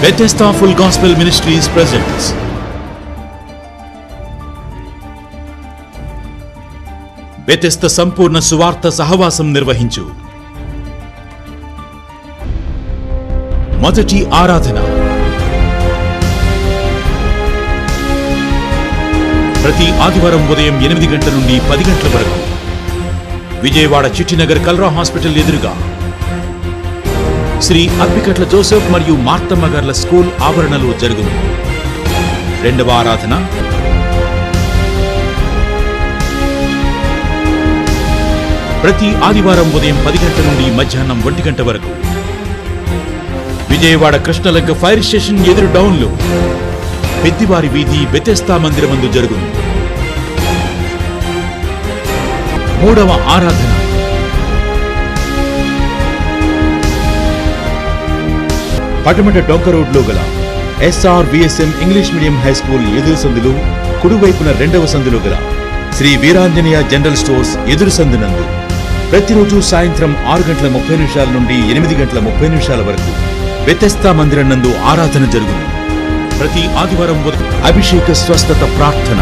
Bethesda Full Gospel Ministries presents Bethesda సంపూర్ణ సువార్త సహవాసం నిర్వహించు మొదటి ఆరాధన ప్రతి ఆదివారం ఉదయం ఎనిమిది గంటల నుండి పది గంటల వరకు విజయవాడ చిట్టినగర్ కల్రా హాస్పిటల్ ఎదురుగా శ్రీ అప్పికట్ల జోసెఫ్ మరియు మార్తమ్మ గార్ల స్కూల్ ఆవరణలో జరుగును రెండవ ఆరాధన ప్రతి ఆదివారం ఉదయం పది గంటల నుండి మధ్యాహ్నం ఒంటి గంట వరకు విజయవాడ కృష్ణలంక ఫైర్ స్టేషన్ ఎదురు డౌన్లో పెద్దివారి వీధి బెతెస్తా మందిరమందు జరుగును మూడవ ఆరాధన పటమట డొంక రోడ్లో గల SR VSM English medium high school ఎదురు సందులు కుడివైపున రెండవ సందులో గల శ్రీ వీరాంజనేయ జనరల్ స్టోర్స్ ఎదురు సందునందు ప్రతిరోజు సాయంత్రం ఆరు గంటల ముప్పై నిమిషాల నుండి ఎనిమిది గంటల ముప్పై నిమిషాల వరకు వ్యతస్థా మందిరం నందు ఆరాధన జరుగును ప్రతి ఆదివారం ఉదయం అభిషేక స్వస్థత ప్రార్థన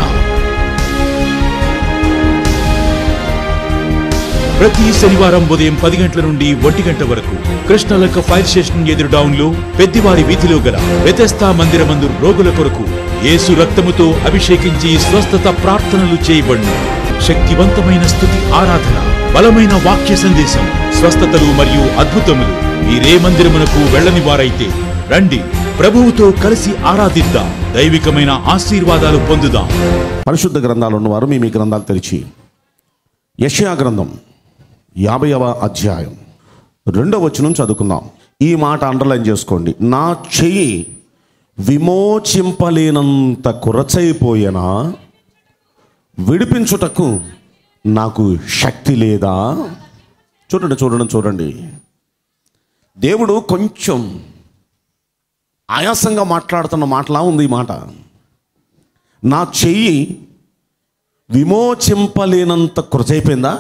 ప్రతి శనివారం ఉదయం పది గంటల నుండి ఒంటి గంట వరకు కృష్ణలక్క ఫైర్ స్టేషన్ ఎదురు డౌన్ లో పెద్దివారి వీధిలో గల వ్యతస్థా మందిరమందు రోగుల కొరకు యేసు రక్తముతో అభిషేకించి స్వస్థత ప్రార్థనలు చేయబడును శక్తివంతమైన స్థుతి ఆరాధన బలమైన వాక్య సందేశం స్వస్థతలు మరియు అద్భుతములు మీరే మందిరమునకు వెళ్ళని వారైతే రండి ప్రభువుతో కలిసి ఆరాధిద్దాం దైవికమైన ఆశీర్వాదాలు పొందుదాం పరిశుద్ధ గ్రంథాలు ఉన్నవారు మీ మీ గ్రంథాలు తెరిచి యషయా గ్రంథం యాభైవ అధ్యాయం రెండవ వచనం చదువుకుందాం ఈ మాట అండర్లైన్ చేసుకోండి నా చెయ్యి విమోచింపలేనంత కురచైపోయేనా విడిపించుటకు నాకు శక్తి లేదా చూడండి చూడండి చూడండి దేవుడు కొంచెం ఆయాసంగా మాట్లాడుతున్న మాటలా ఉంది ఈ మాట నా చెయ్యి విమోచింపలేనంత కృతైపోయిందా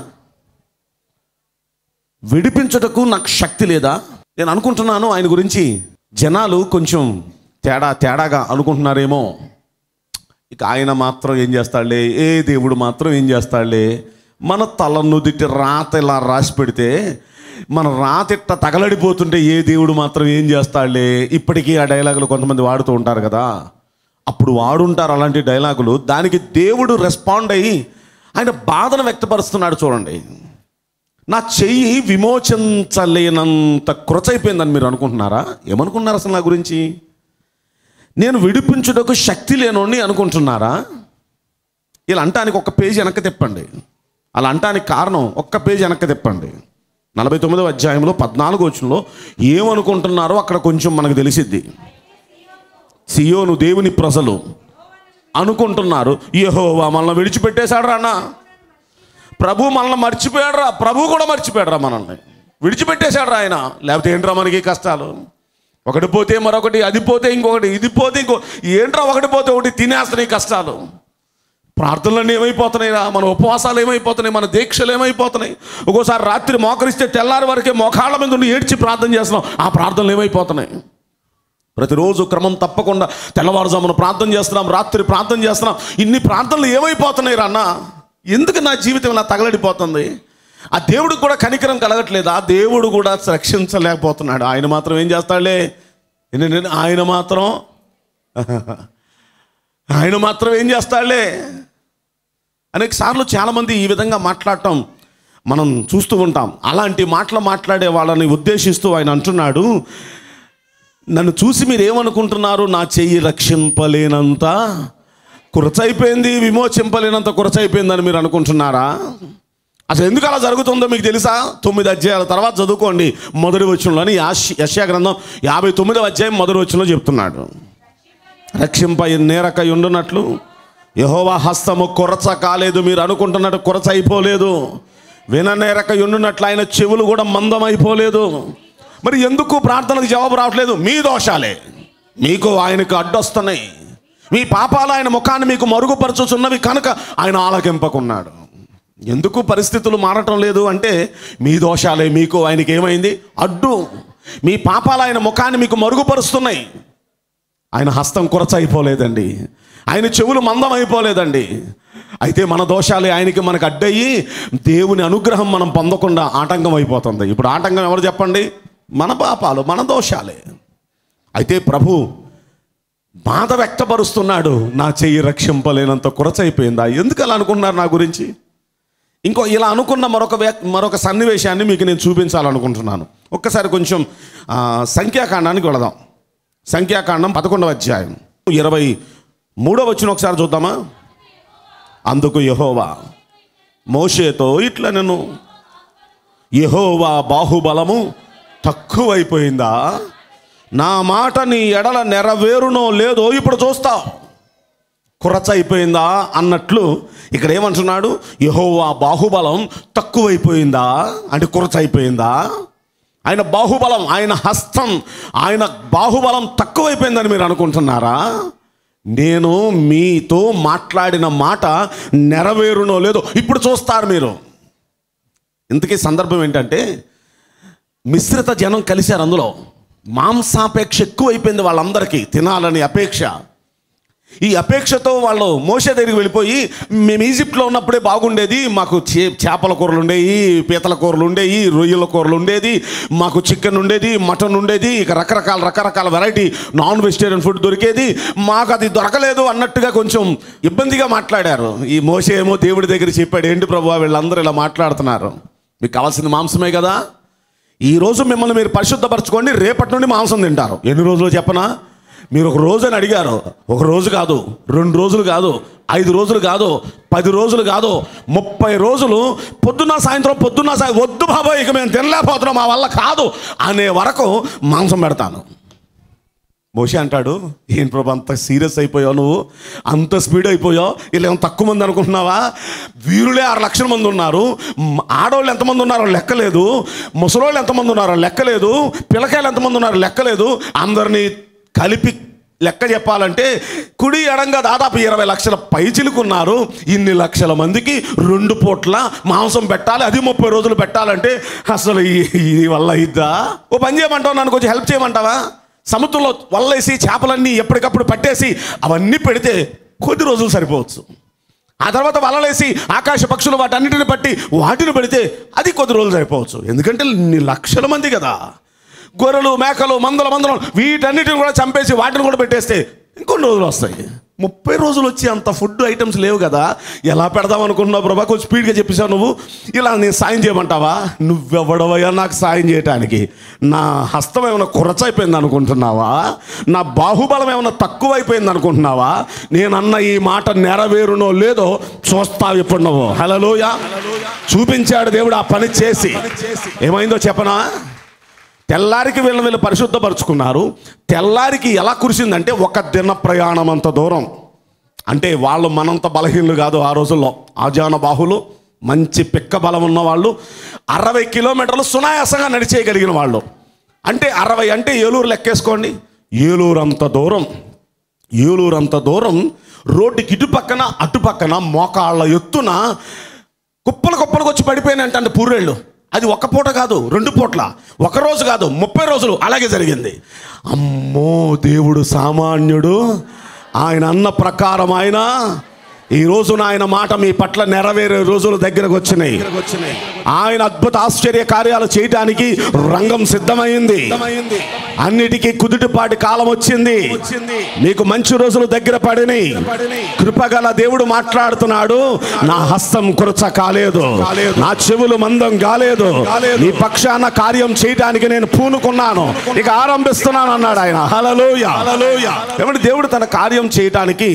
విడిపించుటకు నాకు శక్తి లేదా నేను అనుకుంటున్నాను ఆయన గురించి జనాలు కొంచెం తేడా తేడాగా అనుకుంటున్నారేమో ఇక ఆయన మాత్రం ఏం చేస్తాడులే ఏ దేవుడు మాత్రం ఏం చేస్తాడులే మన తల నుదిటి రాత ఇలా రాసి పెడితే మన రాత ఇట్ట తగలడిపోతుంటే ఏ దేవుడు మాత్రం ఏం చేస్తాడులే ఇప్పటికీ ఆ డైలాగులు కొంతమంది వాడుతూ ఉంటారు కదా అప్పుడు వాడుంటారు అలాంటి డైలాగులు దానికి దేవుడు రెస్పాండ్ అయ్యి ఆయన బాధను వ్యక్తపరుస్తున్నాడు చూడండి నా చెయ్యి విమోచించలేనంత కృచైపోయిందని మీరు అనుకుంటున్నారా ఏమనుకుంటున్నారు అసలు నా గురించి నేను విడిపించుటకు శక్తి లేనోని అనుకుంటున్నారా ఇలా అంటానికి ఒక్క పేజీ వెనక్కి తిప్పండి అలా అంటానికి కారణం ఒక్క పేజీ వెనక్కి తిప్పండి నలభై తొమ్మిదవ అధ్యాయంలో పద్నాలుగు వచనంలో ఏమనుకుంటున్నారో అక్కడ కొంచెం మనకు తెలిసిద్ది సియోను దేవుని ప్రజలు అనుకుంటున్నారు యెహోవా మనల్ని విడిచిపెట్టేశాడు రా అన్న ప్రభు మనల్ని మర్చిపోయాడు రా ప్రభు కూడా మర్చిపోయాడు రా మనల్ని విడిచిపెట్టేశాడు రా ఆయన లేకపోతే ఏంట్రా మనకి ఈ కష్టాలు ఒకటి పోతే మరొకటి అది పోతే ఇంకొకటి ఇది పోతే ఇంకో ఏంట్రా ఒకటి పోతే ఒకటి తినేస్తున్నాయి కష్టాలు ప్రార్థనలన్నీ ఏమైపోతున్నాయి రా మన ఉపవాసాలు ఏమైపోతున్నాయి మన దీక్షలు ఏమైపోతున్నాయి ఒక్కోసారి రాత్రి మోకరిస్తే తెల్లారి వరకే మోకాళ్ళ మీద ఉండి ఏడ్చి ప్రార్థన చేస్తున్నాం ఆ ప్రార్థనలు ఏమైపోతున్నాయి ప్రతిరోజు క్రమం తప్పకుండా తెల్లవారుజామున ప్రార్థన చేస్తున్నాం రాత్రి ప్రార్థన చేస్తున్నాం ఇన్ని ప్రార్థనలు ఏమైపోతున్నాయి రా అన్న ఎందుకు నా జీవితం ఇలా తగలడిపోతుంది ఆ దేవుడికి కూడా కనికరం కలగట్లేదు ఆ దేవుడు కూడా రక్షించలేకపోతున్నాడు ఆయన మాత్రం ఏం చేస్తాడులే ఏంటంటే ఆయన మాత్రం ఆయన మాత్రం ఏం చేస్తాడులే అనేక సార్లు చాలామంది ఈ విధంగా మాట్లాడటం మనం చూస్తూ ఉంటాం అలాంటి మాటలు మాట్లాడే వాళ్ళని ఉద్దేశిస్తూ ఆయన అంటున్నాడు నన్ను చూసి మీరు ఏమనుకుంటున్నారు నా చెయ్యి రక్షింపలేనంత కురచైపోయింది విమోచింపలేనంత కురచైపోయిందని మీరు అనుకుంటున్నారా అసలు ఎందుకు అలా జరుగుతుందో మీకు తెలుసా తొమ్మిది అధ్యాయాల తర్వాత చదువుకోండి మొదటి వచ్చంలోని యశ్యా గ్రంథం యాభై తొమ్మిదవ అధ్యాయం మొదటి వచ్చంలో చెప్తున్నాడు రక్షింప నేరక ఉండునట్లు యహోవా హస్తము కొరచ కాలేదు మీరు అనుకుంటున్నట్టు కొరచ అయిపోలేదు విననేరక ఉండునట్లు ఆయన చెవులు కూడా మందం అయిపోలేదు మరి ఎందుకు ప్రార్థనకు జవాబు రావట్లేదు మీ దోషాలే మీకు ఆయనకు అడ్డొస్తున్నాయి మీ పాపాలు ఆయన ముఖాన్ని మీకు మరుగుపరచుచున్నవి కనుక ఆయన ఆలకింపకున్నాడు ఎందుకు పరిస్థితులు మారటం లేదు అంటే మీ దోషాలే మీకు ఆయనకి ఏమైంది అడ్డు మీ పాపాలు ఆయన ముఖాన్ని మీకు మరుగుపరుస్తున్నాయి ఆయన హస్తం కొరచ అయిపోలేదండి ఆయన చెవులు మందం అయిపోలేదండి అయితే మన దోషాలే ఆయనకి మనకు అడ్డయ్యి దేవుని అనుగ్రహం మనం పొందకుండా ఆటంకం అయిపోతుంది ఇప్పుడు ఆటంకం ఎవరు చెప్పండి మన పాపాలు మన దోషాలే అయితే ప్రభు బాధ వ్యక్తపరుస్తున్నాడు నా చెయ్యి రక్షింపలేనంత కొరచైపోయిందా ఎందుకు అలా అనుకున్నారు నా గురించి ఇంకో ఇలా అనుకున్న మరొక వ్యక్- మరొక సన్నివేశాన్ని మీకు నేను చూపించాలనుకుంటున్నాను ఒక్కసారి కొంచెం ఆ, సంఖ్యాకాండానికి వెళదాం సంఖ్యాకాండం పదకొండవ అధ్యాయం ఇరవై మూడవ వచ్చిన ఒకసారి చూద్దామా అందుకు యహోవా మోషేతో ఇట్లా నేను యహోవా బాహుబలము తక్కువైపోయిందా నా మాట నీ ఎడల నెరవేరునో లేదో ఇప్పుడు చూస్తావు కురచ అయిపోయిందా అన్నట్లు ఇక్కడ ఏమంటున్నాడు యహోవా బాహుబలం తక్కువైపోయిందా అంటే కురచ అయిపోయిందా ఆయన బాహుబలం ఆయన హస్తం ఆయన బాహుబలం తక్కువైపోయిందని మీరు అనుకుంటున్నారా నేను మీతో మాట్లాడిన మాట నెరవేరునో లేదో ఇప్పుడు చూస్తారు మీరు ఇంతకీ సందర్భం ఏంటంటే మిశ్రిత జనం కలిశారు అందులో మాంసాపేక్ష ఎక్కువైపోయింది వాళ్ళందరికీ తినాలని అపేక్ష ఈ అపేక్షతో వాళ్ళు మోసే దగ్గరికి వెళ్ళిపోయి మేము ఈజిప్ట్లో ఉన్నప్పుడే బాగుండేది మాకు చే చేపల కూరలు ఉండేవి పీతల కూరలు ఉండేవి రొయ్యల కూరలు ఉండేది మాకు చికెన్ ఉండేది మటన్ ఉండేది ఇక రకరకాల రకరకాల వెరైటీ నాన్ వెజిటేరియన్ ఫుడ్ దొరికేది మాకు అది దొరకలేదు అన్నట్టుగా కొంచెం ఇబ్బందిగా మాట్లాడారు ఈ మోసే ఏమో దేవుడి దగ్గర చెప్పాడు ఏంటి ప్రభు వీళ్ళందరూ ఇలా మాట్లాడుతున్నారు మీకు కావాల్సింది మాంసమే కదా ఈ రోజు మిమ్మల్ని మీరు పరిశుద్ధపరచుకోండి రేపటి నుండి మాంసం తింటారు ఎన్ని రోజులు చెప్పనా మీరు ఒక రోజు అని అడిగారు ఒక రోజు కాదు రెండు రోజులు కాదు ఐదు రోజులు కాదు పది రోజులు కాదు ముప్పై రోజులు పొద్దున్న సాయంత్రం పొద్దున్న సాయం వద్దు బాబాయ్ ఇక మేము తినలేకపోతున్నాం మా వల్ల కాదు అనే వరకు మాంసం పెడతాను మోషే అంటాడు ఏం ప్రభు అంత సీరియస్ అయిపోయావు నువ్వు అంత స్పీడ్ అయిపోయావు వీళ్ళు ఏమో తక్కువ మంది అనుకుంటున్నావా వీరులే ఆరు లక్షల మంది ఉన్నారు మ్, ఆడవాళ్ళు ఎంతమంది ఉన్నారో లెక్కలేదు ముసలోళ్ళు ఎంతమంది ఉన్నారో లెక్కలేదు పిల్లకాయలు ఎంతమంది ఉన్నారో లెక్కలేదు అందరినీ కలిపి లెక్క చెప్పాలంటే కుడి ఎడంగా దాదాపు ఇరవై లక్షల పైచిలుకున్నారు ఇన్ని లక్షల మందికి రెండు పూట్ల మాంసం పెట్టాలి అది ముప్పై రోజులు పెట్టాలంటే అసలు ఈ- ఇది వల్ల ఇద్దా ఓ పని చేయమంటావు నన్ను కొంచెం హెల్ప్ చేయమంటావా సముద్రంలో వల్లేసి చేపలన్నీ ఎప్పటికప్పుడు పట్టేసి అవన్నీ పెడితే కొద్ది రోజులు సరిపోవచ్చు ఆ తర్వాత వలలేసి ఆకాశ పక్షులు వాటన్నిటిని బట్టి వాటిని పెడితే అది కొద్ది రోజులు సరిపోవచ్చు ఎందుకంటే ఇన్ని లక్షల మంది కదా గొర్రెలు మేకలు మందల మందలం వీటన్నిటిని కూడా చంపేసి వాటిని కూడా పెట్టేస్తే ఇంకొన్ని రోజులు వస్తాయి ముప్పై రోజులు వచ్చి అంత ఫుడ్ ఐటమ్స్ లేవు కదా ఎలా పెడదాం అనుకుంటున్నావు ప్రభా కొంచెం స్పీడ్గా చెప్పేశావు నువ్వు ఇలా నేను సాయం చేయమంటావా నువ్వెవడవయ్యా నాకు సాయం చేయటానికి నా హస్తం ఏమైనా కురచైపోయింది అనుకుంటున్నావా నా బాహుబలం ఏమైనా తక్కువైపోయింది అనుకుంటున్నావా నేనన్న ఈ మాట నెరవేరునో లేదో చూస్తావు ఇప్పుడు నువ్వు హలోయ చూపించాడు దేవుడు ఆ పని చేసి ఏమైందో చెప్పనా తెల్లారికి వీళ్ళని వీళ్ళు పరిశుద్ధపరుచుకున్నారు తెల్లారికి ఎలా కురిసిందంటే ఒక దిన ప్రయాణం అంత దూరం అంటే వాళ్ళు మనంత బలహీనలు కాదు ఆ రోజుల్లో ఆజాన బాహులు మంచి పిక్క బలం ఉన్న వాళ్ళు అరవై కిలోమీటర్లు సునాయాసంగా నడిచేయగలిగిన వాళ్ళు అంటే అరవై అంటే ఏలూరు లెక్కేసుకోండి ఏలూరు అంత దూరం ఏలూరు అంత దూరం రోడ్డుకి ఇటు పక్కన అటు పక్కన మోకాళ్ళ ఎత్తున కుప్పలు కుప్పలకు వచ్చి పడిపోయినాయంట అంటే పూరేళ్ళు అది ఒక పూట కాదు రెండు పూట్ల ఒక రోజు కాదు ముప్పై రోజులు అలాగే జరిగింది అమ్మో దేవుడు సామాన్యుడు ఆయన అన్న ప్రకారం ఆయన ఈ రోజున ఆయన మాట మీ పట్ల నెరవేరే రోజులు దగ్గరకు వచ్చినాయి ఆయన అద్భుత ఆశ్చర్య కార్యాలు చేయటానికి రంగం సిద్ధమైంది అన్నిటికీ కుదుటిపాటి కాలం వచ్చింది మీకు మంచి రోజులు దగ్గర పడినాయి కృపగల దేవుడు మాట్లాడుతున్నాడు నా హస్తం కురచ కాలేదు నా చెవులు మందం కాలేదు నీ పక్షాన కార్యం చేయటానికి నేను పూనుకున్నాను ఇక ఆరంభిస్తున్నాను అన్నాడు ఆయన హలలోయ ఏమంటే దేవుడు తన కార్యం చేయటానికి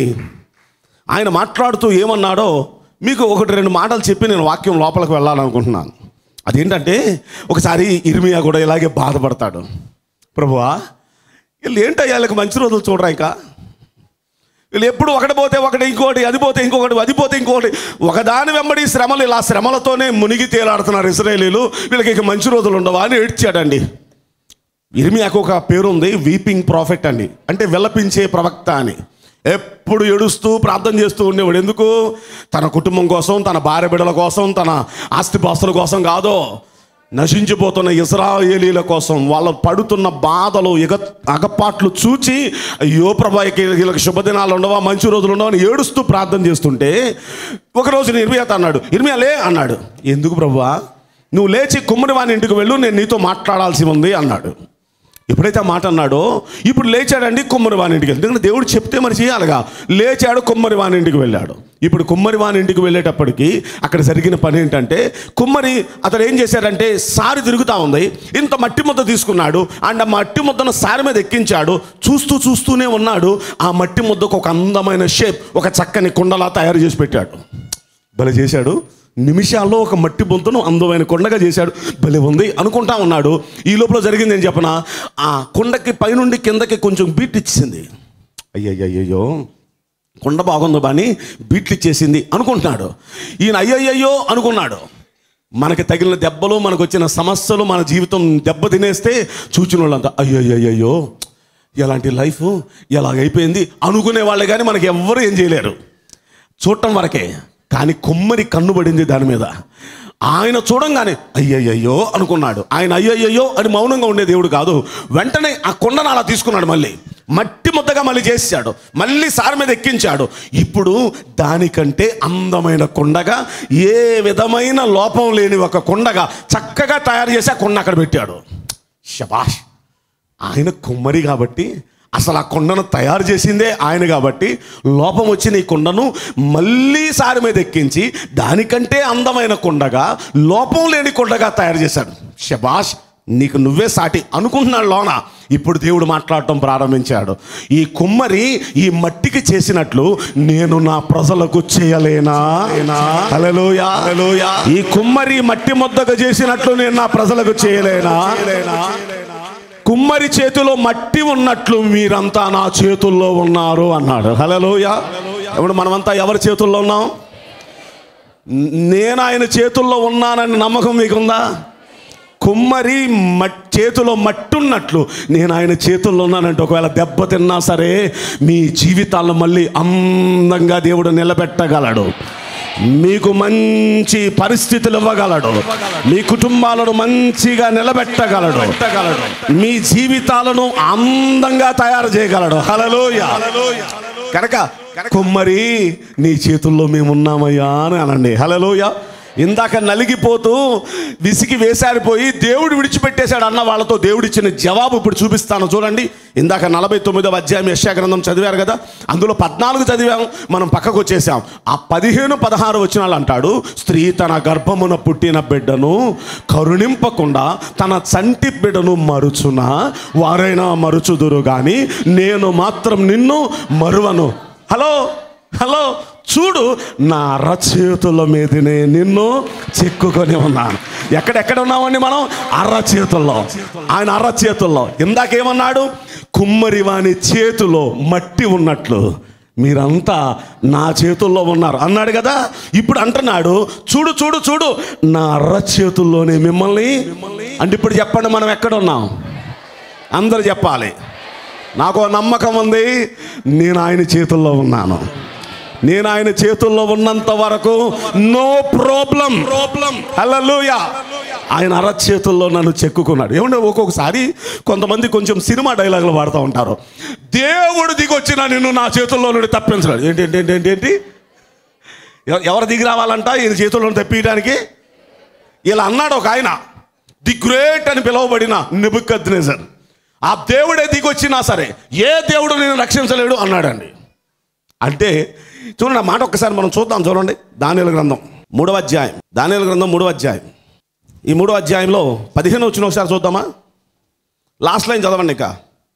ఆయన మాట్లాడుతూ ఏమన్నాడో మీకు ఒకటి రెండు మాటలు చెప్పి నేను వాక్యం లోపలికి వెళ్ళాలనుకుంటున్నాను అదేంటంటే ఒకసారి ఇర్మియా కూడా ఇలాగే బాధపడతాడు ప్రభువా వీళ్ళు ఏంటయ్యా వీళ్ళకి మంచి రోజులు చూడరా ఇంకా వీళ్ళు ఎప్పుడు ఒకటి పోతే ఒకటి ఇంకోటి అది పోతే ఇంకొకటి అది పోతే ఇంకొకటి ఒకదాని వెంబడి శ్రమలు ఇలా శ్రమలతోనే మునిగి తేలాడుతున్నారు ఇస్రాయేలీలు వీళ్ళకి ఇక మంచి రోజులు ఉండవా అని ఏడ్చాడండి ఇర్మియాకు ఒక పేరుంది వీపింగ్ ప్రాఫిట్ అండి అంటే విలపించే ప్రవక్త అని ఎప్పుడు ఏడుస్తూ ప్రార్థన చేస్తూ ఉండేవాడు ఎందుకు తన కుటుంబం కోసం తన భార్య బిడ్డల కోసం తన ఆస్తిపాస్తుల కోసం కాదు నశించిపోతున్న ఇజ్రాయేలీల కోసం వాళ్ళు పడుతున్న బాధలు ఎగ అగపాట్లు చూచి అయ్యో ప్రభా ఇక వీళ్ళకి శుభదినాలు ఉండవా మంచి రోజులు ఉండవా అని ఏడుస్తూ ప్రార్థన చేస్తుంటే ఒకరోజు నిర్మయాత అన్నాడు ఇర్మియా లే అన్నాడు ఎందుకు ప్రభా నువ్వు లేచి కుమ్మరి వాని ఇంటికి వెళ్ళు నేను నీతో మాట్లాడాల్సి ఉంది అన్నాడు ఎప్పుడైతే ఆ మాట అన్నాడో ఇప్పుడు లేచాడండి కుమ్మరి వాని ఇంటికి వెళ్ళి ఎందుకంటే దేవుడు చెప్తే మరి చేయాలిగా లేచాడు కుమ్మరి వాని ఇంటికి వెళ్ళాడు ఇప్పుడు కుమ్మరి వాని ఇంటికి వెళ్ళేటప్పటికి అక్కడ జరిగిన పని ఏంటంటే కుమ్మరి అతడు ఏం చేశాడంటే సారి తిరుగుతూ ఉంది ఇంత మట్టి ముద్ద తీసుకున్నాడు అండ్ ఆ మట్టి ముద్దను సారి మీద ఎక్కించాడు చూస్తూ చూస్తూనే ఉన్నాడు ఆ మట్టి ముద్దకు ఒక అందమైన షేప్ ఒక చక్కని కుండలా తయారు చేసి పెట్టాడు భలే చేశాడు నిమిషాల్లో ఒక మట్టి బొంతును అందమైన కొండగా చేశాడు భలే ఉంది అనుకుంటా ఉన్నాడు ఈ లోపల జరిగింది ఏం చెప్పనా ఆ కొండకి పైనుండి కిందకి కొంచెం బీట్ ఇచ్చింది అయ్యయ్యయ్యో కొండ బాగుందో బాని బీట్లు ఇచ్చేసింది అనుకుంటున్నాడు ఈయన అయ్యయ్యో అనుకున్నాడు మనకి తగిలిన దెబ్బలు మనకు వచ్చిన సమస్యలు మన జీవితం దెబ్బ తినేస్తే చూచిన వాళ్ళంతా అయ్యయ్యయ్యో ఎలాంటి లైఫ్ ఎలాగైపోయింది అనుకునే వాళ్ళే కానీ మనకి ఎవ్వరూ ఏం చేయలేరు చూడటం వరకే కానీ కొమ్మరి కన్ను పడింది దాని మీద ఆయన చూడంగానే అయ్యయ్యో అనుకున్నాడు ఆయన అయ్యయ్యో అని మౌనంగా ఉండే దేవుడు కాదు వెంటనే ఆ కొండను అలా తీసుకున్నాడు మళ్ళీ మట్టి ముద్దగా మళ్ళీ చేసాడు మళ్ళీ సార్ మీద ఎక్కించాడు ఇప్పుడు దానికంటే అందమైన కొండగా ఏ విధమైన లోపం లేని ఒక కొండగా చక్కగా తయారు చేసి ఆ కొండ అక్కడ పెట్టాడు శబాష్ ఆయన కుమ్మరి కాబట్టి అసలు ఆ కొండను తయారు చేసిందే ఆయన కాబట్టి లోపం వచ్చిన ఈ కొండను మళ్ళీ సారి మీద ఎక్కించి దానికంటే అందమైన కొండగా లోపం లేని కొండగా తయారు చేశాడు శబాష్ నీకు నువ్వే సాటి అనుకుంటున్నాడు లోన ఇప్పుడు దేవుడు మాట్లాడటం ప్రారంభించాడు ఈ కుమ్మరి ఈ మట్టికి చేసినట్లు నేను నా ప్రజలకు చేయలేనా హల్లెలూయా హల్లెలూయా ఈ కుమ్మరి మట్టి ముద్దగా చేసినట్లు నేను నా ప్రజలకు చేయలేనా కుమ్మరి చేతిలో మట్టి ఉన్నట్లు మీరంతా నా చేతుల్లో ఉన్నారు అన్నాడు హలోయ ఇప్పుడు మనమంతా ఎవరి చేతుల్లో ఉన్నాం నేను ఆయన చేతుల్లో ఉన్నానని నమ్మకం మీకుందా కుమ్మరి మట్ చేతిలో మట్టి ఉన్నట్లు నేను ఆయన చేతుల్లో ఉన్నానంటే ఒకవేళ దెబ్బ తిన్నా సరే మీ జీవితాలను మళ్ళీ అందంగా దేవుడు నిలబెట్టగలడు మీకు మంచి పరిస్థితులు ఇవ్వగలడు మీ కుటుంబాలను మంచిగా నిలబెట్టగలడు మీ జీవితాలను అందంగా తయారు చేయగలడు హలలోయ కనుక కుమ్మరి నీ చేతుల్లో మేము ఉన్నామయ్యా అని అనండి హలలోయ ఇందాక నలిగిపోతూ విసిగి వేసారిపోయి దేవుడు విడిచిపెట్టేశాడు అన్న వాళ్ళతో దేవుడిచ్చిన జవాబు ఇప్పుడు చూపిస్తాను చూడండి ఇందాక నలభై తొమ్మిదవ అధ్యాయం యశా గ్రంథం చదివారు కదా అందులో పద్నాలుగు చదివాం మనం పక్కకు వచ్చేసాం ఆ పదిహేను పదహారు వచనాలు అంటాడు స్త్రీ తన గర్భమున పుట్టిన బిడ్డను కరుణింపకుండా తన చంటి బిడ్డను మరుచున వారైనా మరుచుదురు కానీ నేను మాత్రం నిన్ను మరువను హలో హలో చూడు నా అరచేతుల మీదనే నిన్ను చెక్కుకొని ఉన్నాను ఎక్కడెక్కడ ఉన్నామండి మనం అరచేతుల్లో ఆయన అరచేతుల్లో ఇందాకేమన్నాడు కుమ్మరి వాని చేతిలో మట్టి ఉన్నట్లు మీరంతా నా చేతుల్లో ఉన్నారు అన్నాడు కదా ఇప్పుడు అంటున్నాడు చూడు చూడు చూడు నా అరచేతుల్లోనే మిమ్మల్ని అంటే ఇప్పుడు చెప్పండి మనం ఎక్కడ ఉన్నాం అందరు చెప్పాలి నాకు ఓ నమ్మకం ఉంది నేను ఆయన చేతుల్లో ఉన్నాను నేను ఆయన చేతుల్లో ఉన్నంత వరకు నో ప్రాబ్లం ప్రాబ్లం హల్లెలూయా ఆయన అరచేతుల్లో నన్ను చెక్కుకున్నాడు ఏమంటే ఒక్కొక్కసారి కొంతమంది కొంచెం సినిమా డైలాగులు వాడుతూ ఉంటారు దేవుడు దిగొచ్చిన నిన్ను నా చేతుల్లో నుండి తప్పించడు ఏంటి ఏంటి ఏంటి ఏంటి ఏంటి ఎవ- ఎవరు దిగి రావాలంట ఈయన చేతుల్లో తప్పించడానికి ఇలా అన్నాడు ఒక ఆయన ది గ్రేట్ అని పిలువబడిన నిబుకద్నేజర్ ఆ దేవుడే దిగొచ్చినా సరే ఏ దేవుడు నేను రక్షించలేడు అన్నాడండి అంటే చూడండి ఆ మాట ఒక్కసారి మనం చూద్దాం చూడండి దానిల గ్రంథం మూడవ అధ్యాయం దానిల గ్రంథం మూడవ అధ్యాయం ఈ మూడవ అధ్యాయంలో పదిహేను వచ్చిన ఒకసారి చూద్దామా లాస్ట్ లైన్ చదవండి ఇక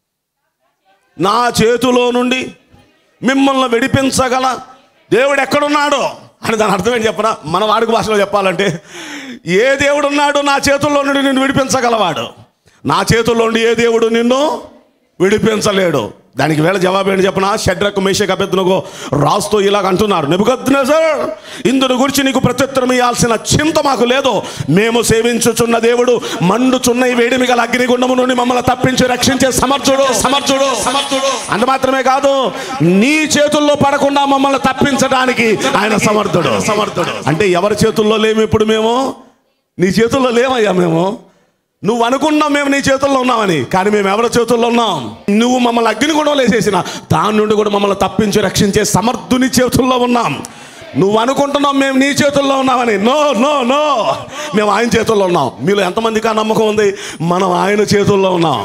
నా చేతిలో నుండి మిమ్మల్ని విడిపించగల దేవుడు ఎక్కడున్నాడో అని దాని అర్థం ఏంటి చెప్పనా మన వాడుక భాషలో చెప్పాలంటే ఏ దేవుడు ఉన్నాడు నా చేతుల్లో నుండి నిన్ను విడిపించగలవాడు నా చేతుల్లో నుండి ఏ దేవుడు నిన్ను విడిపించలేడు దానికి వేళ జవాబు ఏంటి చెప్పనా షడ్రకు మేషక్ అభ్యర్థులకు రాస్తూ ఇలాగ అంటున్నారు నెబుకద్నెజర్ ఇందుని గురించి నీకు ప్రత్యుత్తరం ఇవ్వాల్సిన చింత మాకు లేదు మేము సేవించుచున్న దేవుడు మండుచున్న ఈ వేడిమి గల అగ్నిగుండము నుండి మమ్మల్ని తప్పించి రక్షించే సమర్థుడు సమర్థుడు సమర్థుడు అంత మాత్రమే కాదు నీ చేతుల్లో పడకుండా మమ్మల్ని తప్పించడానికి ఆయన సమర్థుడు సమర్థుడు అంటే ఎవరి చేతుల్లో లేము ఇప్పుడు మేము నీ చేతుల్లో లేవయ్యా మేము నువ్వు అనుకున్నాం మేము నీ చేతుల్లో ఉన్నామని కానీ మేము ఎవరి చేతుల్లో ఉన్నాం నువ్వు మమ్మల్ని అగ్ని కూడా వేసేసిన దాని నుండి కూడా మమ్మల్ని తప్పించి రక్షించే సమర్థుని చేతుల్లో ఉన్నాం నువ్వు అనుకుంటున్నాం మేము నీ చేతుల్లో ఉన్నామని నో నో నో మేము ఆయన చేతుల్లో ఉన్నాం మీలో ఎంతమందికి ఆ నమ్మకం ఉంది మనం ఆయన చేతుల్లో ఉన్నాం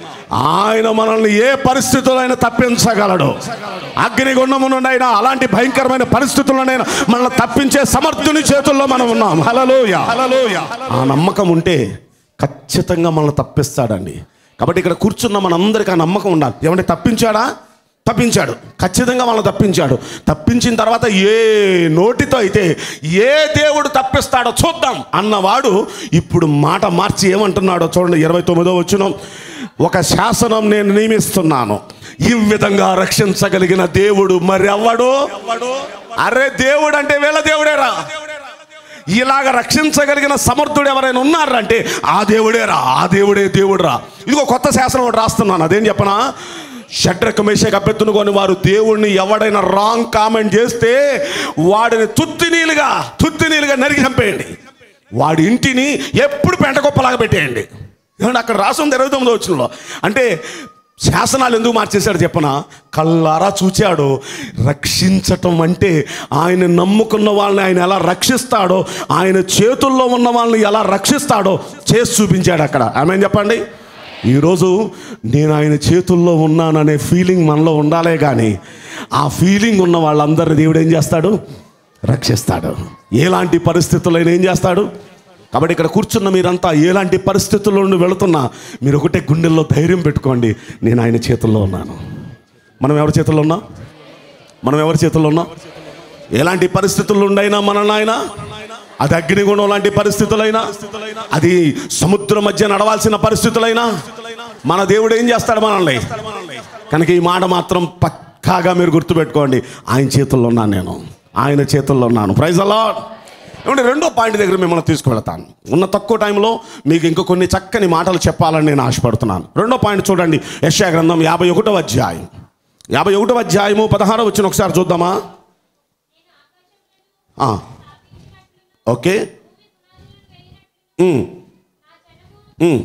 ఆయన మనల్ని ఏ పరిస్థితుల్లో అయినా తప్పించగలడు అగ్నిగుండము నుండి అయినా అలాంటి భయంకరమైన పరిస్థితుల్లోనైనా మనల్ని తప్పించే సమర్థుని చేతుల్లో మనం ఉన్నాం హలలోయ హలలోయ ఆ నమ్మకం ఉంటే ఖచ్చితంగా మనల్ని తప్పిస్తాడండి కాబట్టి ఇక్కడ కూర్చున్న మనందరికీ ఆ నమ్మకం ఉండాలి ఏమంటే తప్పించాడా తప్పించాడు ఖచ్చితంగా మనల్ని తప్పించాడు తప్పించిన తర్వాత ఏ నోటితో అయితే ఏ దేవుడు తప్పిస్తాడో చూద్దాం అన్నవాడు ఇప్పుడు మాట మార్చి ఏమంటున్నాడో చూడండి ఇరవై తొమ్మిదో వచ్చిన ఒక శాసనం నేను నియమిస్తున్నాను ఈ విధంగా రక్షించగలిగిన దేవుడు మరి అవ్వడు అరే దేవుడు అంటే వీళ్ళ దేవుడేరా ఇలాగ రక్షించగలిగిన సమర్థుడు ఎవరైనా ఉన్నారంటే ఆ దేవుడేరా ఆ దేవుడే దేవుడురా ఇదిగో కొత్త శాసనం ఒకటి రాస్తున్నాను అదేం చెప్పనా షడ్రక మేషక పెత్తునుకొని వారు దేవుణ్ణి ఎవడైనా రాంగ్ కామెంట్ చేస్తే వాడిని తుత్తినీలుగా తుత్తినీలుగా నరికి చంపేయండి వాడి ఇంటిని ఎప్పుడు పెంటగొప్పలాగా పెట్టేయండి ఏమంటే అక్కడ రాసుంది ఇరవై తొమ్మిదో వచ్చినలో అంటే శాసనాలు ఎందుకు మార్చేశాడు చెప్పన కళ్ళారా చూచాడు రక్షించటం అంటే ఆయన నమ్ముకున్న వాళ్ళని ఆయన ఎలా రక్షిస్తాడో ఆయన చేతుల్లో ఉన్న వాళ్ళని ఎలా రక్షిస్తాడో చేసి చూపించాడు అక్కడ ఆమె చెప్పండి ఈరోజు నేను ఆయన చేతుల్లో ఉన్నాననే ఫీలింగ్ మనలో ఉండాలే కానీ ఆ ఫీలింగ్ ఉన్న వాళ్ళందరినీ దేవుడు ఏం చేస్తాడు రక్షిస్తాడు ఎలాంటి పరిస్థితుల్లో ఏం చేస్తాడు కాబట్టి ఇక్కడ కూర్చున్న మీరంతా ఎలాంటి పరిస్థితుల్లో నుండి వెళుతున్నా మీరు ఒకటే గుండెల్లో ధైర్యం పెట్టుకోండి నేను ఆయన చేతుల్లో ఉన్నాను మనం ఎవరి చేతుల్లో ఉన్నాం మనం ఎవరి చేతుల్లో ఉన్నాం ఎలాంటి పరిస్థితుల్లో ఉండైనా మన నాయన అది అగ్నిగుణం లాంటి పరిస్థితులైనా అది సముద్రం మధ్య నడవాల్సిన పరిస్థితులైనా మన దేవుడు ఏం చేస్తాడు మనల్ని కనుక ఈ మాట మాత్రం పక్కాగా మీరు గుర్తుపెట్టుకోండి ఆయన చేతుల్లో ఉన్నాను నేను ఆయన చేతుల్లో ఉన్నాను ప్రైజ్ అలా ఏమంటే రెండో పాయింట్ దగ్గర మిమ్మల్ని తీసుకువెళతాను ఉన్న తక్కువ టైంలో మీకు ఇంకో కొన్ని చక్కని మాటలు చెప్పాలని నేను ఆశపడుతున్నాను రెండో పాయింట్ చూడండి యశా గ్రంథం యాభై ఒకటో అధ్యాయం యాభై ఒకటో అధ్యాయము పదహారో వచ్చిన ఒకసారి చూద్దామా ఆ. ఓకే ఉమ్. ఉమ్.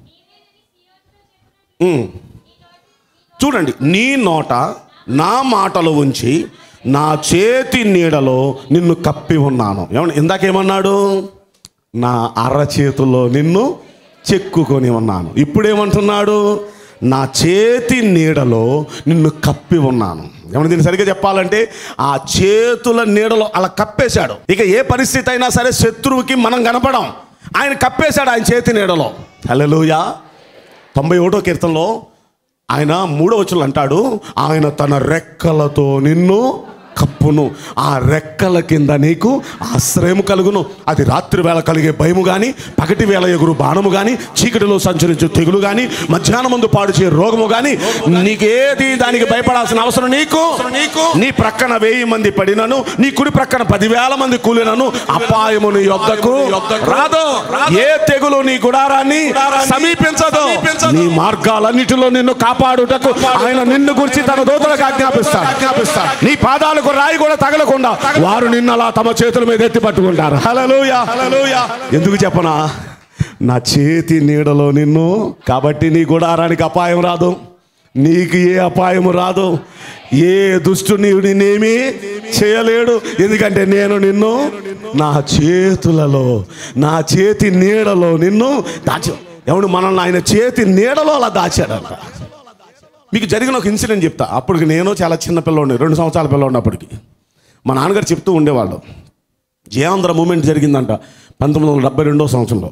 ఉమ్. చూడండి నీ నోట నా మాటలు ఉంచి నా చేతి నీడలో నిన్ను కప్పి ఉన్నాను ఏమన్నా ఇందాకేమన్నాడు నా అరచేతుల్లో నిన్ను చెక్కుకొని ఉన్నాను ఇప్పుడేమంటున్నాడు నా చేతి నీడలో నిన్ను కప్పి ఉన్నాను ఏమన్నా దీన్ని సరిగ్గా చెప్పాలంటే ఆ చేతుల నీడలో అలా కప్పేశాడు ఇక ఏ పరిస్థితి అయినా సరే శత్రువుకి మనం కనపడం ఆయన కప్పేశాడు ఆయన చేతి నీడలో హల్లెలూయా తొంభై ఒకటో కీర్తనలో ఆయన మూడో వచనం అంటాడు ఆయన తన రెక్కలతో నిన్ను కప్పును ఆ రెక్కల కింద నీకు ఆశ్రయం కలుగును అది రాత్రి వేళ కలిగే భయము కానీ పగటి వేళ ఎగురు బాణము కానీ చీకటిలో సంచరించే తెగులు కానీ మధ్యాహ్నం ముందు పాడు చే రోగము కానీ నీకేది దానికి భయపడాల్సిన అవసరం నీకు నీకు నీ ప్రక్కన వెయ్యి మంది పడినను నీ కుడి ప్రక్కన పదివేల మంది కూలినను అపాయము నీ యొద్దకు రాదు ఏ తెగులు నీ గుడారాన్ని సమీపించదు నీ మార్గాలన్నిటిలో నిన్ను కాపాడుటకు ఆయన నిన్ను గురించి తన దూతలకు ఆజ్ఞాపిస్తాడు ఆజ్ఞాపిస్తాడు నీ పాదాలకు రాయి కూడా తగలకుండా వారు నిన్ను అలా తమ చేతుల మీద ఎత్తి పట్టుకుంటారు హలలుయ హలలుయ ఎందుకు చెప్పనా నా చేతి నీడలో నిన్ను కాబట్టి నీ గుడారానికి అపాయం రాదు నీకు ఏ అపాయం రాదు ఏ దుష్టుని నిన్నేమి చేయలేడు ఎందుకంటే నేను నిన్ను నా చేతులలో నా చేతి నీడలో నిన్ను దాచా ఎవడు మనల్ని ఆయన చేతి నీడలో అలా దాచాడంట మీకు జరిగిన ఒక ఇన్సిడెంట్ చెప్తా అప్పటికి నేను చాలా చిన్న పిల్లోడిని రెండు సంవత్సరాల పిల్లోడిని అప్పటికి మా నాన్నగారు చెప్తూ ఉండేవాళ్ళు జయాంధ్ర మూమెంట్ జరిగిందంట పంతొమ్మిది వందల డెబ్బై రెండో సంవత్సరంలో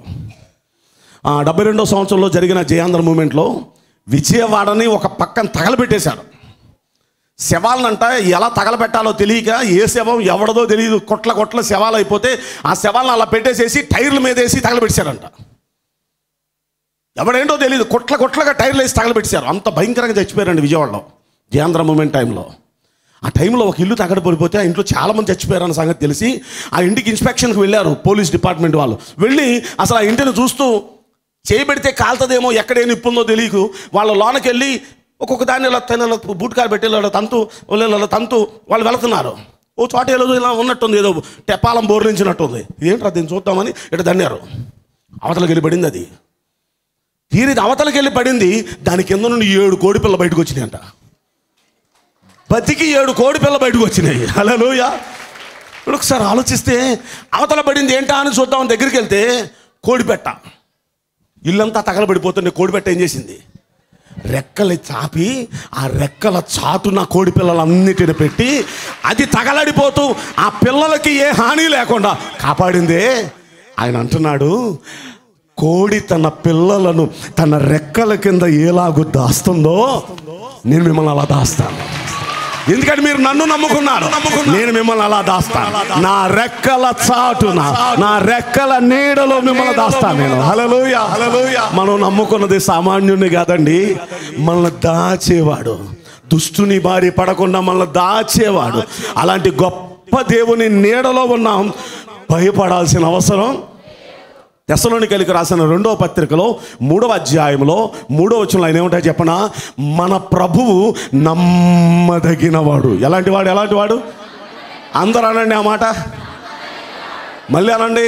ఆ డెబ్బై రెండో సంవత్సరంలో జరిగిన జయాంధ్ర మూమెంట్లో విజయవాడని ఒక పక్కన తగలబెట్టేశాడు శవాలనంట ఎలా తగలబెట్టాలో తెలియక ఏ శవం ఎవడదో తెలియదు కొట్ల కొట్ల శవాలు అయిపోతే ఆ శవాలను అలా పెట్టేసేసి టైర్ల మీద వేసి తగలబెట్టారంట ఎవడేంటో తెలియదు కొట్ల కొట్లగా టైర్లు వేసి తగలబెట్టారు అంత భయంకరంగా చచ్చిపోయారండి విజయవాడలో జయాంధ్ర మూమెంట్ టైంలో ఆ టైంలో ఒక ఇల్లు తగడపడిపోతే ఆ ఇంట్లో చాలా మంది చచ్చిపోయారన్న సంగతి తెలిసి ఆ ఇంటికి ఇన్స్పెక్షన్కి వెళ్ళారు పోలీస్ డిపార్ట్మెంట్ వాళ్ళు వెళ్ళి అసలు ఆ ఇంటిని చూస్తూ చేయబెడితే కాలుతుందేమో ఎక్కడే నిప్పుందో తెలియదు వాళ్ళ లోనకి వెళ్ళి ఒక్కొక్క దాన్ని ఇలా తన బూట్ కారు పెట్టి ఇలా తంతు ఇలా ఇలా తంతు వాళ్ళు వెళుతున్నారు ఓ చోట ఏదో ఇలా ఉన్నట్టుంది ఏదో తెప్పాలం బోర్లించినట్టుంది ఏంట్రా దీన్ని చూద్దామని ఇటు దన్నారు అవతలకి వెళ్ళి పడింది అది తీరి అవతలకి వెళ్ళి పడింది దాని కింద నుండి ఏడు కోడి పిల్ల బయటకు వచ్చినాయంట బతికి ఏడు కోడి పిల్ల బయటకు వచ్చినాయి హలోయ ఇప్పుడు ఒకసారి ఆలోచిస్తే అవతల పడింది ఏంటా అని చూద్దామని దగ్గరికి వెళ్తే కోడిపెట్ట ఇల్లంతా తగలబడిపోతుండే కోడిపెట్ట ఏం చేసింది రెక్కలు చాపి ఆ రెక్కల చాటున కోడి పిల్లలన్నిటిని పెట్టి అది తగలడిపోతూ ఆ పిల్లలకి ఏ హాని లేకుండా కాపాడిందే ఆయన అంటున్నాడు కోడి తన పిల్లలను తన రెక్కల కింద ఎలాగూ దాస్తుందో నేను మిమ్మల్ని అలా దాస్తాను ఎందుకంటే మీరు నన్ను నమ్ముకున్నారు నేను మిమ్మల్ని అలా దాస్తాను నా రెక్కల చాటున నా రెక్కల నీడలో మిమ్మల్ని దాస్తాను నేను హలలోయ హలలోయ మనం నమ్ముకున్నది సామాన్యుని కాదండి మనల్ని దాచేవాడు దుష్టుని బారి పడకుండా మనల్ని దాచేవాడు అలాంటి గొప్ప దేవుని నీడలో ఉన్నాం భయపడాల్సిన అవసరం తెసలోనికలికి రాసిన రెండవ పత్రికలో మూడవ అధ్యాయంలో మూడవ వచనంలో ఆయన ఏమంటాయి చెప్పనా మన ప్రభువు నమ్మదగినవాడు ఎలాంటి వాడు ఎలాంటి వాడు అందరూ అనండి ఆ మాట మళ్ళీ అనండి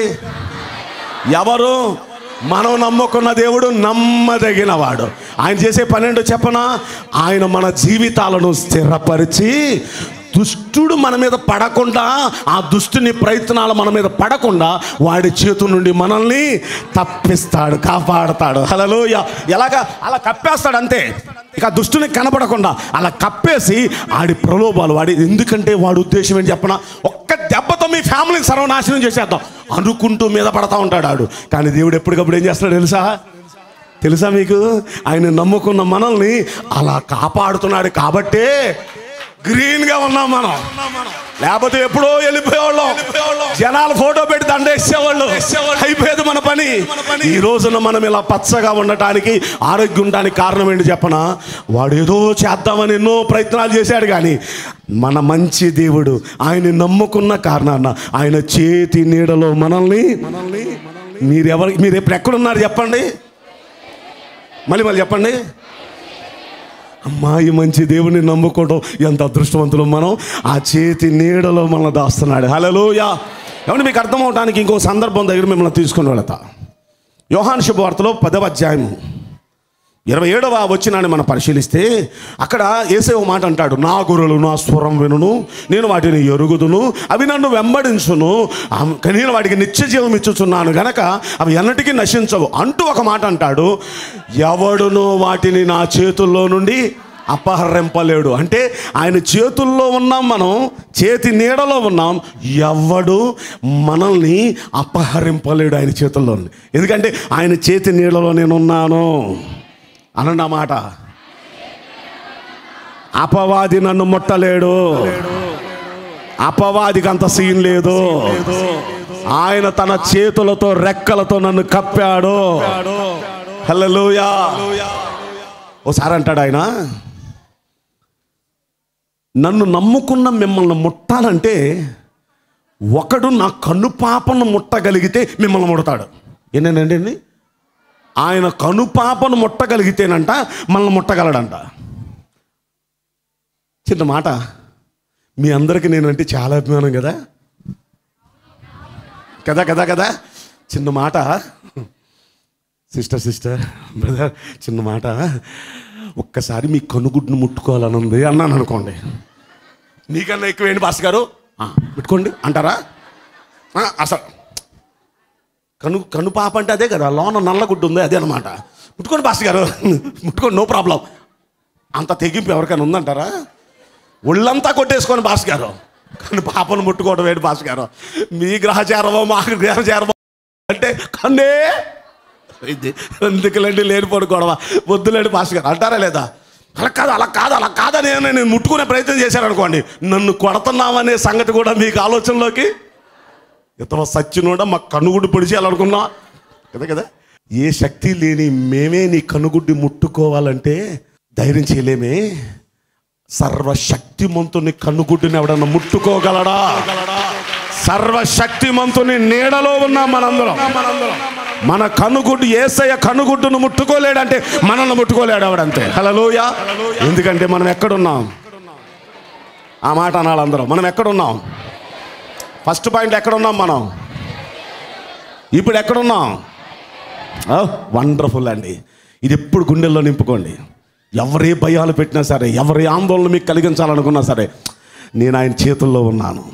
ఎవరు మనం నమ్ముకున్న దేవుడు నమ్మదగినవాడు ఆయన చేసే పన్నెండు చెప్పనా ఆయన మన జీవితాలను స్థిరపరిచి దుష్టుడు మన మీద పడకుండా ఆ దుష్టుని ప్రయత్నాలు మన మీద పడకుండా వాడి చేతు నుండి మనల్ని తప్పిస్తాడు కాపాడతాడు హలో ఎలాగా అలా కప్పేస్తాడు అంతే ఇక ఆ దుష్టుని కనపడకుండా అలా కప్పేసి ఆడి ప్రలోభాలు వాడి ఎందుకంటే వాడి ఉద్దేశం ఏంటి చెప్పనా ఒక్క దెబ్బతో మీ ఫ్యామిలీని సర్వనాశనం చేసేద్దాం అనుకుంటూ మీద పడతా ఉంటాడు ఆడు కానీ దేవుడు ఎప్పటికప్పుడు ఏం చేస్తాడు తెలుసా తెలుసా మీకు ఆయన నమ్ముకున్న మనల్ని అలా కాపాడుతున్నాడు కాబట్టే గ్రీన్ గా ఉన్నాం మనం లేకపోతే ఎప్పుడో వెళ్ళిపోయేవాళ్ళం జనాలు ఫోటో పెట్టి దండేసేవాళ్ళు అయిపోయేది మన పని ఈ రోజున మనం ఇలా పచ్చగా ఉండటానికి ఆరోగ్యం ఉండడానికి కారణం ఏంటి చెప్పనా వాడు ఏదో చేద్దామని ఎన్నో ప్రయత్నాలు చేశాడు కానీ మన మంచి దేవుడు ఆయన నమ్ముకున్న కారణాన ఆయన చేతి నీడలో మనల్ని మనల్ని మీరెవరు మీరు ఎప్పుడు ఎక్కడున్నారు చెప్పండి మళ్ళీ మళ్ళీ చెప్పండి అమ్మాయి మంచి దేవుని నమ్ముకోవడం ఎంత అదృష్టవంతులు మనం ఆ చేతి నీడలో మనల్ని దాస్తున్నాడు హలోయా ఏమంటే మీకు అర్థం అవడానికి ఇంకో సందర్భం దగ్గర మిమ్మల్ని తీసుకుని వెళతా యోహాన్ శుభవార్తలో పదవ అధ్యాయం ఇరవై ఏడవ వచ్చినాన్ని మనం పరిశీలిస్తే అక్కడ ఏసే ఒక మాట అంటాడు నా గురులు నా స్వరం వినును నేను వాటిని ఎరుగుదును అవి నన్ను వెంబడించును ఆమ్- నేను వాటికి నిత్య జీవం ఇచ్చుచున్నాను గనక అవి ఎన్నటికీ నశించవు అంటూ ఒక మాట అంటాడు ఎవడును వాటిని నా చేతుల్లో నుండి అపహరింపలేడు అంటే ఆయన చేతుల్లో ఉన్నాం మనం చేతి నీడలో ఉన్నాం ఎవడు మనల్ని అపహరింపలేడు ఆయన చేతుల్లో ఉంది. ఎందుకంటే ఆయన చేతి నీడలో నేను ఉన్నాను అనండి ఆ మాట అపవాది నన్ను ముట్టలేడు అపవాదికి అంత సీన్ లేదు ఆయన తన చేతులతో రెక్కలతో నన్ను కప్పాడు హల్లెలూయా ఓసారి అంటాడు ఆయన నన్ను నమ్ముకున్న మిమ్మల్ని ముట్టాలంటే ఒకడు నా కన్ను పాపను ముట్టగలిగితే మిమ్మల్ని ముడతాడు ఏంటండి అండి ఆయన కనుపాపను ముట్టగలిగితేనంట మనల్ని ముట్టగలడంట చిన్న మాట మీ అందరికీ నేనంటే చాలా అభిమానం కదా కదా కదా కదా చిన్న మాట సిస్టర్ సిస్టర్ బ్రదర్ చిన్న మాట ఒక్కసారి మీ కనుగుడ్డును ముట్టుకోవాలని ఉంది అన్నాను అనుకోండి నీకన్నా ఎక్కువేంటి బాస్ గారు "ఆ, ముట్టుకోండి అంటారా "ఆ, అసలు కను కను పాప అంటే అదే కదా లోన నల్లగుడ్డు ఉంది అదే అనమాట ముట్టుకోండి బాస్ గారు ముట్టుకోండి నో ప్రాబ్లం అంత తెగింపు ఎవరికైనా ఉందంటారా ఒళ్ళంతా కొట్టేసుకొని బాస్ గారు కానీ పాపను ముట్టుకోవడం ఏంటి బాస్ గారు మీ గ్రహచారమో మా గ్రహచారమో అంటే కన్నే ఇది ఎందుకులండి లేని పడుకోవడమా వద్దులేండి బాస్ గారు అంటారా లేదా అలా కాదు అలా కాదు అలా కాదని నేను ముట్టుకునే ప్రయత్నం చేశాను అనుకోండి నన్ను కొడుతున్నామనే సంగతి కూడా మీకు ఆలోచనలోకి ఇతర సచ్చినోడ మా కనుగుడ్డు పొడిచేయాలనుకున్నా కదా కదా ఏ శక్తి లేని మేమే నీ కనుగుడ్డి ముట్టుకోవాలంటే ధైర్యం చేయలేమే సర్వశక్తిమంతుని కనుగుడ్డుని ఎవడన్నా ముట్టుకోగలడా సర్వశక్తిమంతుని నీడలో ఉన్నాం మనందరం మన కనుగుడ్డు ఏసయ్య కనుగుడ్డును ముట్టుకోలేడంటే మనల్ని ముట్టుకోలేడు ఎవడంతే హలోయ ఎందుకంటే మనం ఎక్కడున్నాం ఆ మాట అనాలి అందరం మనం ఎక్కడున్నాం ఫస్ట్ పాయింట్ ఎక్కడున్నాం మనం ఇప్పుడు ఎక్కడున్నాం వండర్ఫుల్ అండి ఇది ఎప్పుడు గుండెల్లో నింపుకోండి ఎవరే భయాలు పెట్టినా సరే ఎవరి ఆందోళన మీకు కలిగించాలనుకున్నా సరే నేను ఆయన చేతుల్లో ఉన్నాను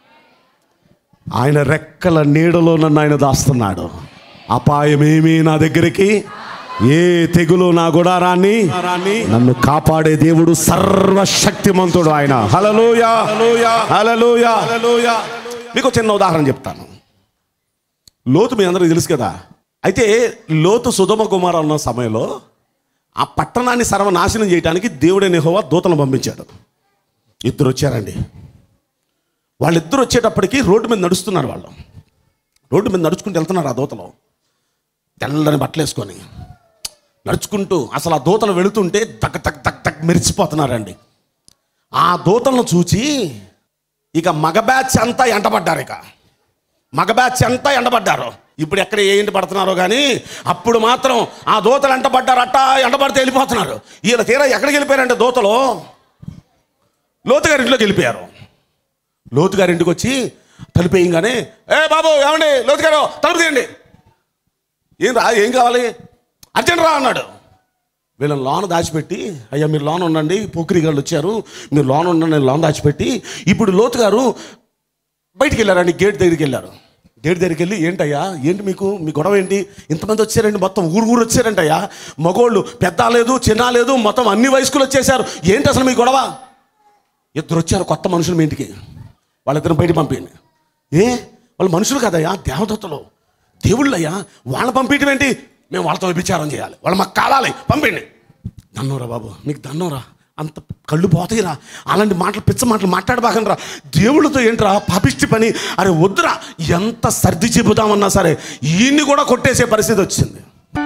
ఆయన రెక్కల నీడలో నన్ను ఆయన దాస్తున్నాడు అపాయమేమీ నా దగ్గరికి ఏ తెగులు నా గుడారాన్ని నన్ను కాపాడే దేవుడు సర్వశక్తిమంతుడు ఆయన హలలోయ హలలోయ హలలోయ మీకు చిన్న ఉదాహరణ చెప్తాను లోతు మీ అందరికీ తెలుసు కదా అయితే లోతు సుధమ కుమార్ ఉన్న సమయంలో ఆ పట్టణాన్ని సర్వనాశనం చేయడానికి దేవుడైన హోవా దూతను పంపించాడు ఇద్దరు వచ్చారండి వాళ్ళిద్దరు వచ్చేటప్పటికి రోడ్డు మీద నడుస్తున్నారు వాళ్ళు రోడ్డు మీద నడుచుకుంటూ వెళ్తున్నారు ఆ దూతలు తెల్లని బట్టలు వేసుకొని నడుచుకుంటూ అసలు ఆ దూతలు వెళుతుంటే తక్ తక్ తక్ తక్ మెరిచిపోతున్నారండి ఆ దూతలను చూచి ఇక మగ బ్యాచ్ అంతా ఎంటబడ్డారు ఇక మగ బ్యాచ్ అంతా ఎండబడ్డారు ఇప్పుడు ఎక్కడ ఏ ఎండ పడుతున్నారో కానీ అప్పుడు మాత్రం ఆ దూతలు ఎంటబడ్డారు అట్టా ఎండబడితే వెళ్ళిపోతున్నారు ఈయన తీరా ఎక్కడికి వెళ్ళిపోయారంటే దూతలు లోతు గారి ఇంట్లోకి వెళ్ళిపోయారు లోతు గారి ఇంటికి వచ్చి తలుపు వేయంగానే ఏ బాబు ఏమండి లోతు గారు తలుపు తీయండి ఏం రా ఏం కావాలి అర్జెంట్ రా అన్నాడు వీళ్ళని లోన దాచిపెట్టి అయ్యా మీరు లోన్ ఉండండి పోకిరి గారు వచ్చారు మీరు లోన్ ఉండండి నేను లోన్ దాచిపెట్టి ఇప్పుడు లోతు గారు బయటికి వెళ్ళారండి గేట్ దగ్గరికి వెళ్ళారు గేట్ దగ్గరికి వెళ్ళి ఏంటయ్యా ఏంటి మీకు మీ గొడవ ఏంటి ఇంతమంది వచ్చారండి మొత్తం ఊరు ఊరు వచ్చారంటయ్యా మగోళ్ళు పెద్ద లేదు చిన్న లేదు మొత్తం అన్ని వయస్కులు వచ్చేసారు ఏంటి అసలు మీ గొడవ ఇద్దరు వచ్చారు కొత్త మనుషులు మీ ఇంటికి వాళ్ళిద్దరు బయట పంపించండి ఏ వాళ్ళు మనుషులు కదయ్యా దేవదత్తలు దేవుళ్ళయ్యా వాళ్ళ పంపించడం ఏంటి మేము వాళ్ళతో వ్యభిచారం చేయాలి వాళ్ళు మాకు కావాలి పంపిండి దన్నోరా బాబు నీకు దన్నోరా అంత కళ్ళు పోతాయిరా అలాంటి మాటలు పిచ్చ మాటలు మాట్లాడబాకండి రా దేవుళ్ళతో ఏంట్రా పాపిష్టి పని అరే వద్దురా ఎంత సర్ది చెబుదామన్నా సరే ఈయన్ని కూడా కొట్టేసే పరిస్థితి వచ్చింది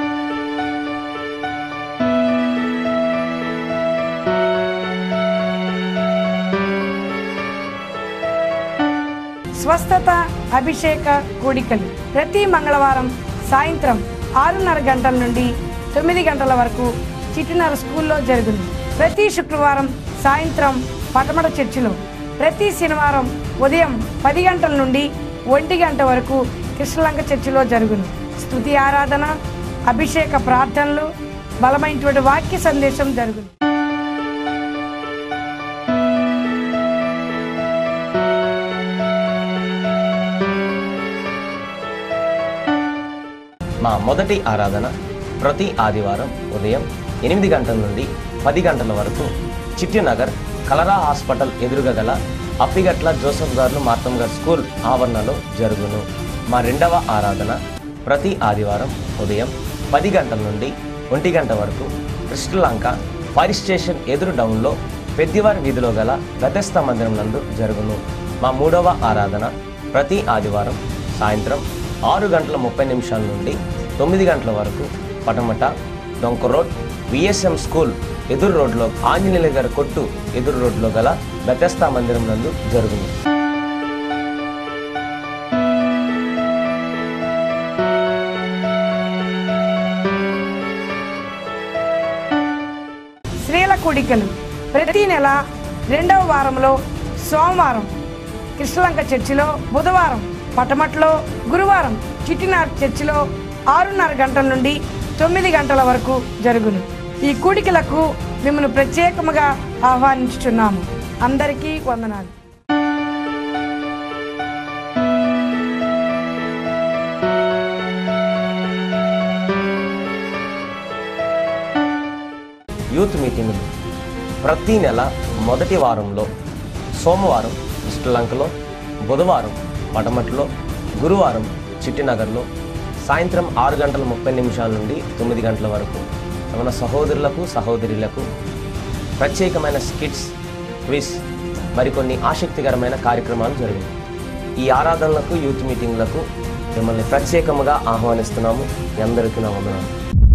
స్వస్థత అభిషేక కూడికలు ప్రతి మంగళవారం సాయంత్రం ఆరున్నర గంటల నుండి తొమ్మిది గంటల వరకు చిట్టునర స్కూల్లో జరుగును ప్రతి శుక్రవారం సాయంత్రం పటమట చర్చిలో ప్రతి శనివారం ఉదయం పది గంటల నుండి ఒంటి గంట వరకు కృష్ణలంక చర్చిలో జరుగును స్తుతి ఆరాధన అభిషేక ప్రార్థనలు బలమైనటువంటి వాక్య సందేశం జరుగును మా మొదటి ఆరాధన ప్రతి ఆదివారం ఉదయం ఎనిమిది గంటల నుండి పది గంటల వరకు చిట్టినగర్ కలరా హాస్పిటల్ ఎదురుగా గల అప్పిగట్ల జోసఫ్ గారు మార్తం గారు స్కూల్ ఆవరణలో జరుగును మా రెండవ ఆరాధన ప్రతి ఆదివారం ఉదయం పది గంటల నుండి ఒంటి గంట వరకు కృష్ణలంక ఫైర్ స్టేషన్ ఎదురు డౌన్లో పెద్దివారి వీధిలో గల గతస్థ మందిరం నందు జరుగును మా మూడవ ఆరాధన ప్రతి ఆదివారం సాయంత్రం ఆరు గంటల ముప్పై నిమిషాల నుండి తొమ్మిది గంటల వరకు పటమట డొంక రోడ్ విఎస్ఎం స్కూల్ ఎదురు రోడ్లో ఆంజనేయుల గారి కొట్టు ఎదురు రోడ్లో గల బెతస్తా మందిరం నందు జరుగును స్త్రీల కూడికలు ప్రతి నెల రెండవ వారంలో సోమవారం కృష్ణలంక చర్చిలో బుధవారం పటమట్లో గురువారం చిట్టినార్ చర్చిలో ఆరున్నర గంటల నుండి తొమ్మిది గంటల వరకు జరుగును ఈ కూడికలకు మిమ్మల్ని ప్రత్యేకముగా ఆహ్వానించుచున్నాము అందరికీ వందనాలు యూత్ మీటింగులు ప్రతి నెల మొదటి వారంలో సోమవారం శ్రీలంకలో బుధవారం పటమట్లో గురువారం చిట్టినగర్లో సాయంత్రం ఆరు గంటల ముప్పై నిమిషాల నుండి తొమ్మిది గంటల వరకు మన సహోదరులకు సహోదరులకు ప్రత్యేకమైన స్కిట్స్ క్విజ్ మరికొన్ని ఆసక్తికరమైన కార్యక్రమాలు జరిగాయి ఈ ఆరాధనలకు యూత్ మీటింగ్లకు మిమ్మల్ని ప్రత్యేకముగా ఆహ్వానిస్తున్నాము మీ అందరికీ నా వందనాలు